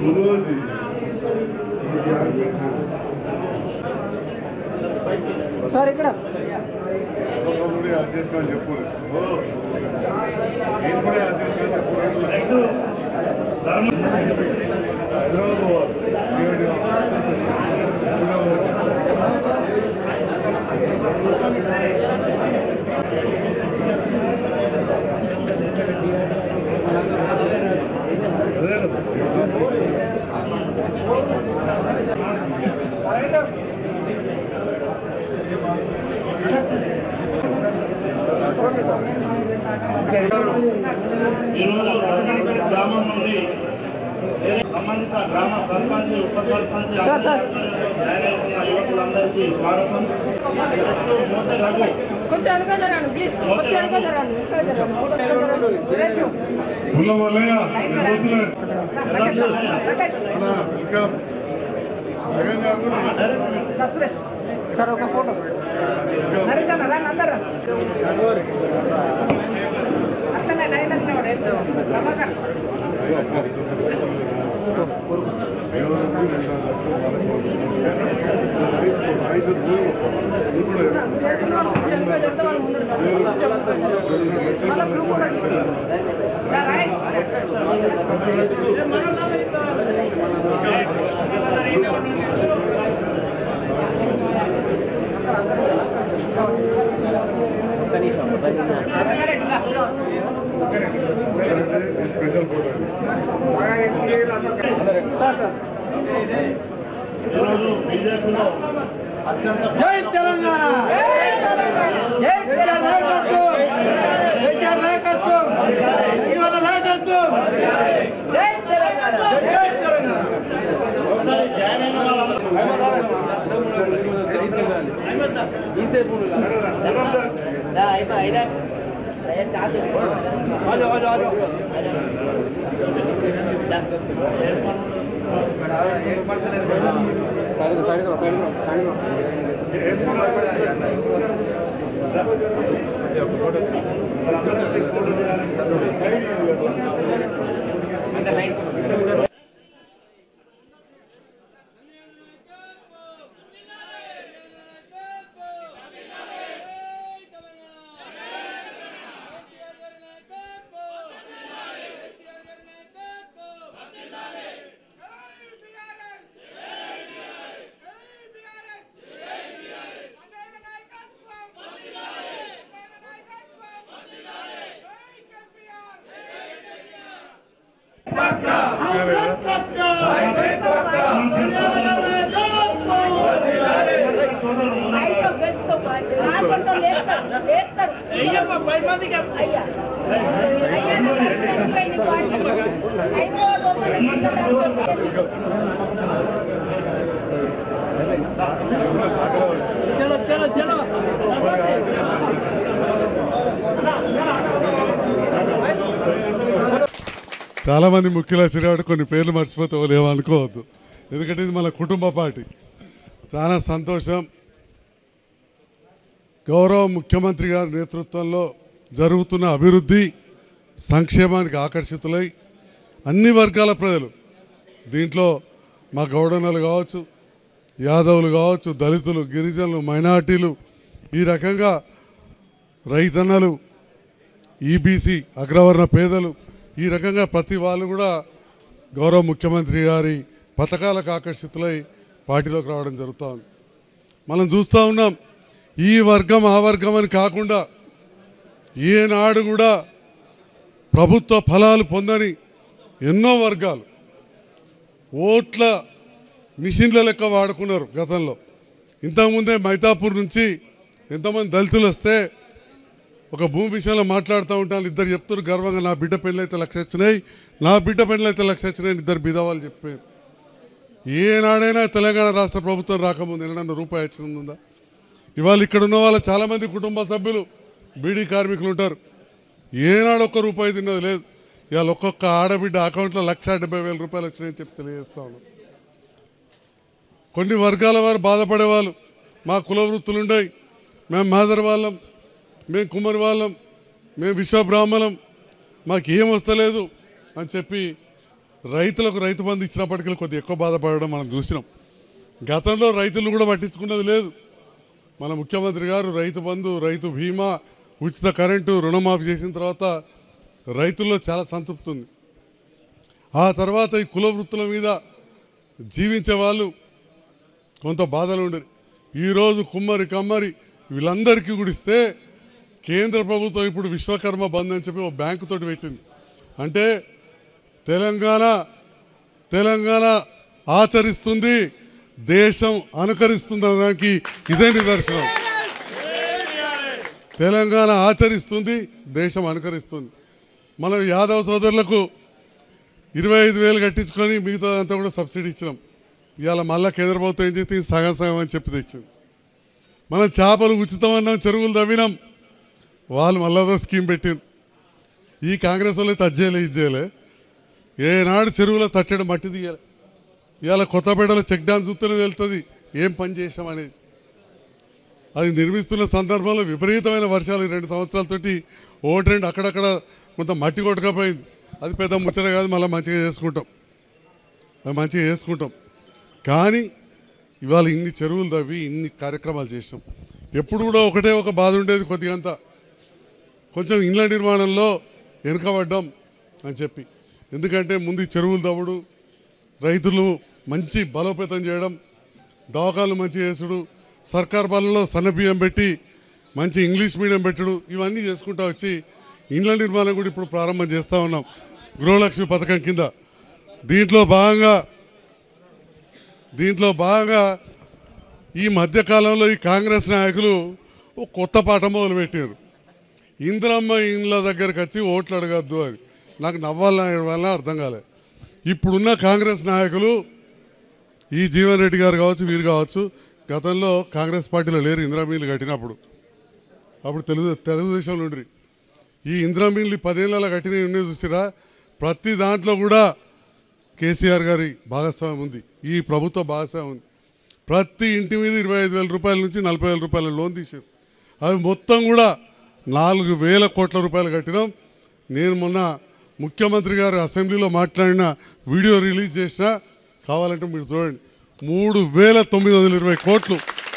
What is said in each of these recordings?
రోజు సార్ ఇక్కడ ఒకప్పుడు అది చేసిన చెప్పు ఓ, నేను కూడా అది చేసిన చెప్పు హైదరాబాద్ పోవాలి ఈరోజు ఎప్పుడో పోవాలి. అదే కదా ఈరోజు రత్నపేట గ్రామం నుండి వేరే సంబంధిత గ్రామ సర్పంచ్ ఉప సర్పంచ్ సార్, సార్. జాయిన్ అవుతున్న యువకులందరికీ స్వాగతం నెక్స్ట్ మోత రఘు కొంచెం అనుకోదరాను ప్లీజ్ కొంచెం అనుకోదరాను పుల్ల మల్లయ్య పోతున్నా ప్రకాష్ అన్నా వెల్కమ్ జగన్ గారు సురేష్ సార్ ఒక ఫోటో నరేష్ అన్న రండి అందరు అట్లనే లైన్ అట్లనే వేస్తాం Prabhakar Rayesh special photo sir sir ఈరోజు బీజేపీలో అత్యంత జై తెలంగాణ జై నాయకత్వం కేసీఆర్ నాయకత్వం సంజీవన నాయకత్వం జై తెలంగాణ జై తెలంగాణ ఒకసారి జాయిన్ అయిన వాళ్ళందరూ సోదరులు ముందుకు చలో చలో చలో చాలామంది ముఖ్యులు వచ్చినప్పుడు కొన్ని పేర్లు మర్చిపోతావు లేవో అనుకోవద్దు ఎందుకంటే ఇది మన కుటుంబ పార్టీ చాలా సంతోషం గౌరవ ముఖ్యమంత్రి గారి నేతృత్వంలో జరుగుతున్న అభివృద్ధి సంక్షేమానికి ఆకర్షితులై అన్ని వర్గాల ప్రజలు దీంట్లో మా గౌడనలు కావచ్చు యాదవులు కావచ్చు దళితులు గిరిజనులు మైనార్టీలు ఈ రకంగా రైతన్నలు ఈబీసీ అగ్రవర్ణ పేదలు ఈ రకంగా ప్రతి వాళ్ళు కూడా గౌరవ ముఖ్యమంత్రి గారి పథకాలకు ఆకర్షితులై పార్టీలోకి రావడం జరుగుతోంది మనం చూస్తూ ఉన్నాం ఈ వర్గం ఆ వర్గం అని కాకుండా ఏనాడు కూడా ప్రభుత్వ ఫలాలు పొందని ఎన్నో వర్గాలు ఓట్ల మిషన్ల లెక్క వాడుకున్నారు గతంలో ఇంతకుముందే మైతాపూర్ నుంచి ఎంతమంది దళితులు వస్తే ఒక భూమి విషయంలో మాట్లాడుతూ ఉంటాను ఇద్దరు చెప్తున్నారు గర్వంగా నా బిడ్డ పెళ్ళి అయితే లక్ష వచ్చినాయి నా బిడ్డ పెళ్ళి అయితే లక్ష వచ్చినాయి అని ఇద్దరు బిధవాళ్ళు చెప్పారు ఏనాడైనా తెలంగాణ రాష్ట్ర ప్రభుత్వం రాకముందు ఎన్నడన్నా రూపాయి వచ్చిందా ఇవాళ ఇక్కడ ఉన్న వాళ్ళ చాలామంది కుటుంబ సభ్యులు బీడీ కార్మికులు ఉంటారు ఏనాడు ఒక్క రూపాయి తిన్నది లేదు ఇవాళ ఒక్కొక్క ఆడబిడ్డ అకౌంట్లో లక్ష డెబ్బై వేల రూపాయలు వచ్చినాయని చెప్పి తెలియజేస్తా ఉన్నాం కొన్ని వర్గాల వారు బాధపడేవాళ్ళు మా కుల వృత్తులు ఉండయి మేము మాదర్ వాళ్ళం మేము కుమ్మరి వాళ్ళం మేము విశ్వబ్రాహ్మణం మాకు ఏం వస్తలేదు అని చెప్పి రైతులకు రైతు బంధు ఇచ్చినప్పటికీ కొద్దిగా ఎక్కువ బాధపడడం మనం చూసినాం గతంలో రైతులు కూడా పట్టించుకున్నది లేదు మన ముఖ్యమంత్రి గారు రైతు బంధు రైతు బీమా ఉచిత కరెంటు రుణమాఫీ చేసిన తర్వాత రైతుల్లో చాలా సంతృప్తి ఉంది ఆ తర్వాత ఈ కుల వృత్తుల మీద జీవించే వాళ్ళు కొంత బాధలు ఉండరు ఈరోజు కుమ్మరి కమ్మరి వీళ్ళందరికీ కూడా ఇస్తే కేంద్ర ప్రభుత్వం ఇప్పుడు విశ్వకర్మ బంద్ అని చెప్పి ఒక బ్యాంకు తోటి పెట్టింది అంటే తెలంగాణ తెలంగాణ ఆచరిస్తుంది దేశం అనుకరిస్తుంది అనడానికి ఇదే నిదర్శనం తెలంగాణ ఆచరిస్తుంది దేశం అనుకరిస్తుంది మనం యాదవ్ సోదరులకు ఇరవై ఐదు వేలు కట్టించుకొని మిగతా అంతా కూడా సబ్సిడీ ఇచ్చినాం ఇవాళ మళ్ళా కేంద్ర ప్రభుత్వం ఏం చేస్తే సగం సగం అని చెప్పి తెచ్చింది మనం చేపలు ఉచితం అన్నాం చెరువులు తవ్వినాం వాళ్ళు మళ్ళా స్కీమ్ పెట్టింది ఈ కాంగ్రెస్ వాళ్ళు అయితే అది చేయలే ఇది చేయలే ఏనాడు చెరువులో తట్టడం మట్టి తీయాలి ఇవాళ కొత్తపేటలో చెక్ డ్యామ్ చూస్తేనే వెళ్తుంది ఏం పని చేసాం అనేది అది నిర్మిస్తున్న సందర్భంలో విపరీతమైన వర్షాలు ఈ రెండు సంవత్సరాలతోటి ఓటు రెండు అక్కడక్కడ కొంత మట్టి కొట్టకపోయింది అది పెద్ద ముచ్చట కాదు మళ్ళీ మంచిగా చేసుకుంటాం అది మంచిగా చేసుకుంటాం కానీ ఇవాళ ఇన్ని చెరువులు తవ్వి ఇన్ని కార్యక్రమాలు చేసాం ఎప్పుడు కూడా ఒకటే ఒక బాధ ఉండేది కొద్దిగా అంతా కొంచెం ఇండ్ల నిర్మాణంలో వెనుకబడ్డాం అని చెప్పి ఎందుకంటే ముందు ఈ చెరువులు తవ్వుడు రైతులు మంచి బలోపేతం చేయడం దవాఖాలు మంచి చేసుడు సర్కార్ పాలనలో సన్న బియ్యం పెట్టి మంచి ఇంగ్లీష్ మీడియం పెట్టడు ఇవన్నీ చేసుకుంటూ వచ్చి ఇండ్ల నిర్మాణం కూడా ఇప్పుడు ప్రారంభం చేస్తూ ఉన్నాం గృహలక్ష్మి పథకం కింద దీంట్లో భాగంగా దీంట్లో భాగంగా ఈ మధ్యకాలంలో ఈ కాంగ్రెస్ నాయకులు ఒక కొత్త పాట మొదలుపెట్టారు ఇందిరమ్మ ఇండ్ల దగ్గరకు వచ్చి ఓట్లు అడగద్దు అని నాకు నవ్వాలని వల్ల అర్థం కాలే ఇప్పుడున్న కాంగ్రెస్ నాయకులు ఈ జీవన్ రెడ్డి గారు కావచ్చు వీరు కావచ్చు గతంలో కాంగ్రెస్ పార్టీలో లేరు ఇందిరామీలు కట్టినప్పుడు అప్పుడు తెలుగు తెలుగుదేశంలో ఉండ్రి ఈ ఇందిరామీలు పదేళ్ళ కట్టినవి ఉన్నాయి చూసిరా ప్రతి దాంట్లో కూడా కేసీఆర్ గారి భాగస్వామ్యం ఉంది ఈ ప్రభుత్వ భాగస్వామ్యం ఉంది ప్రతి ఇంటి మీద ఇరవై ఐదు వేల రూపాయల నుంచి నలభై వేల రూపాయల లోన్ తీసారు అవి మొత్తం కూడా నాలుగు వేల కోట్ల రూపాయలు కట్టినాం నేను మొన్న ముఖ్యమంత్రి గారు అసెంబ్లీలో మాట్లాడిన వీడియో రిలీజ్ చేసిన కావాలంటే మీరు చూడండి మూడు వేల తొమ్మిది వందల ఇరవై కోట్లు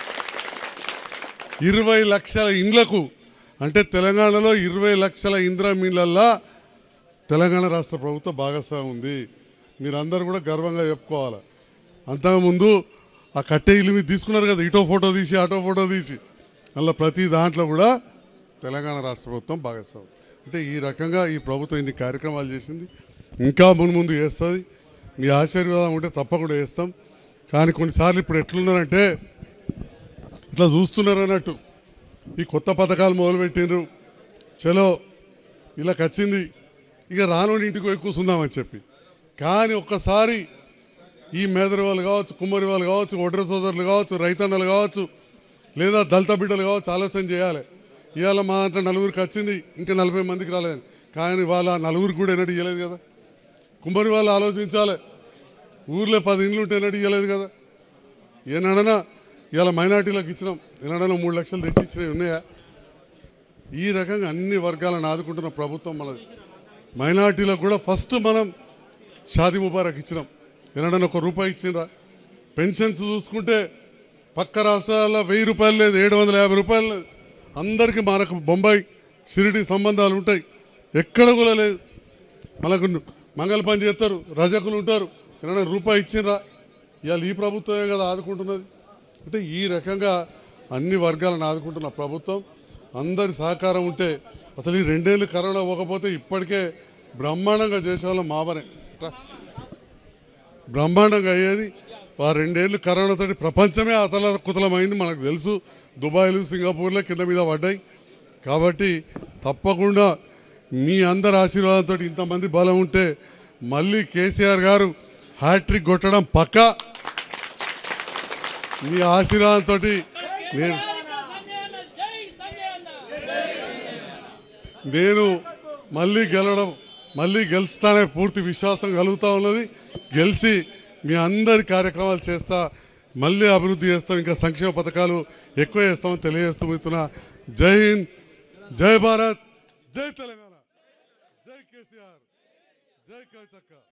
ఇరవై లక్షల ఇండ్లకు అంటే తెలంగాణలో ఇరవై లక్షల ఇందిరా మీన్లల్లా తెలంగాణ రాష్ట్ర ప్రభుత్వ భాగస్వామ్యం ఉంది మీరందరూ కూడా గర్వంగా చెప్పుకోవాలి అంతకుముందు ఆ కట్టె ఇల్లు మీరు తీసుకున్నారు కదా ఇటో ఫోటో తీసి అటో ఫోటో తీసి అలా ప్రతి దాంట్లో కూడా తెలంగాణ రాష్ట్ర ప్రభుత్వం భాగస్వామ్యం అంటే ఈ రకంగా ఈ ప్రభుత్వం ఇన్ని కార్యక్రమాలు చేసింది ఇంకా మును ముందు చేస్తుంది మీ ఆశీర్వాదం ఉంటే తప్పకుండా చేస్తాం కానీ కొన్నిసార్లు ఇప్పుడు ఎట్లున్నారంటే ఇట్లా చూస్తున్నారు అన్నట్టు ఈ కొత్త పథకాలు మొదలుపెట్టిండ్రు చలో ఇలా వచ్చింది ఇక రానోడి ఇంటికి పోయి కూర్చుందామని చెప్పి కానీ ఒక్కసారి ఈ మేదరి వాళ్ళు కావచ్చు కుమ్మరి వాళ్ళు కావచ్చు ఒడ్ర సోదరులు కావచ్చు రైతన్నలు కావచ్చు లేదా దళిత బిడ్డలు కావచ్చు ఆలోచన చేయాలి ఇవాళ మా అంటే నలుగురికి వచ్చింది ఇంకా నలభై మందికి రాలేదని కానీ వాళ్ళ నలుగురికి కూడా ఎన్నడూ ఇవ్వలేదు కదా కుమ్మరి వాళ్ళు ఆలోచించాలి ఊర్లో పది ఇండ్లు ఉంటే ఎన్నడూ ఇవ్వలేదు కదా ఏనాడనా ఇవాళ మైనార్టీలకు ఇచ్చినాం ఏనాడనా మూడు లక్షలు తెచ్చి ఇచ్చినవి ఉన్నాయా ఈ రకంగా అన్ని వర్గాలను ఆదుకుంటున్న ప్రభుత్వం మనది మైనార్టీలకు కూడా ఫస్ట్ మనం షాదీ ముబారక్ ఇచ్చినాం ఏనాడన్నా ఒక రూపాయి ఇచ్చిండ్రా పెన్షన్స్ చూసుకుంటే పక్క రాష్ట్రాల్లో వెయ్యి రూపాయలు లేదు ఏడు వందల యాభై రూపాయలు లేదు అందరికీ మనకు బొంబాయి షిరిడి సంబంధాలు ఉంటాయి ఎక్కడ కూడా లేదు మనకు మంగళ పని చేస్తారు రజకులు ఉంటారు ఏమైనా రూపాయి ఇచ్చిండ్రా ఇవాళ ఈ ప్రభుత్వమే కదా ఆదుకుంటున్నది అంటే ఈ రకంగా అన్ని వర్గాలను ఆదుకుంటున్న ప్రభుత్వం అందరి సహకారం ఉంటే అసలు ఈ రెండేళ్ళు కరోనా పోకపోతే ఇప్పటికే బ్రహ్మాండంగా చేసేవాళ్ళం మావనే రా. బ్రహ్మాండంగా అయ్యేది ఆ రెండేళ్ళు కరోనాతో ప్రపంచమే అతల కుతలమైంది మనకు తెలుసు దుబాయ్లు సింగపూర్లో కింద మీద పడ్డాయి కాబట్టి తప్పకుండా మీ అందరి ఆశీర్వాదంతో ఇంతమంది బలం ఉంటే మళ్ళీ కేసీఆర్ గారు హ్యాట్రిక్ కొట్టడం పక్కా మీ ఆశీర్వాదంతో నేను సంజయ్ అన్న జై సంజయ్ అన్న నేను మళ్ళీ గెలవడం మళ్ళీ గెలుస్తానే పూర్తి విశ్వాసం కలుగుతూ ఉన్నది గెలిచి మీ అందరి కార్యక్రమాలు చేస్తా మళ్ళీ అభివృద్ధి చేస్తాం ఇంకా సంక్షేమ పథకాలు ఎక్కువ చేస్తామని తెలియజేస్తూ పోతున్నా జై హింద్ జై భారత్ జై తెలంగాణ జై కేసీఆర్ జై కవితక్క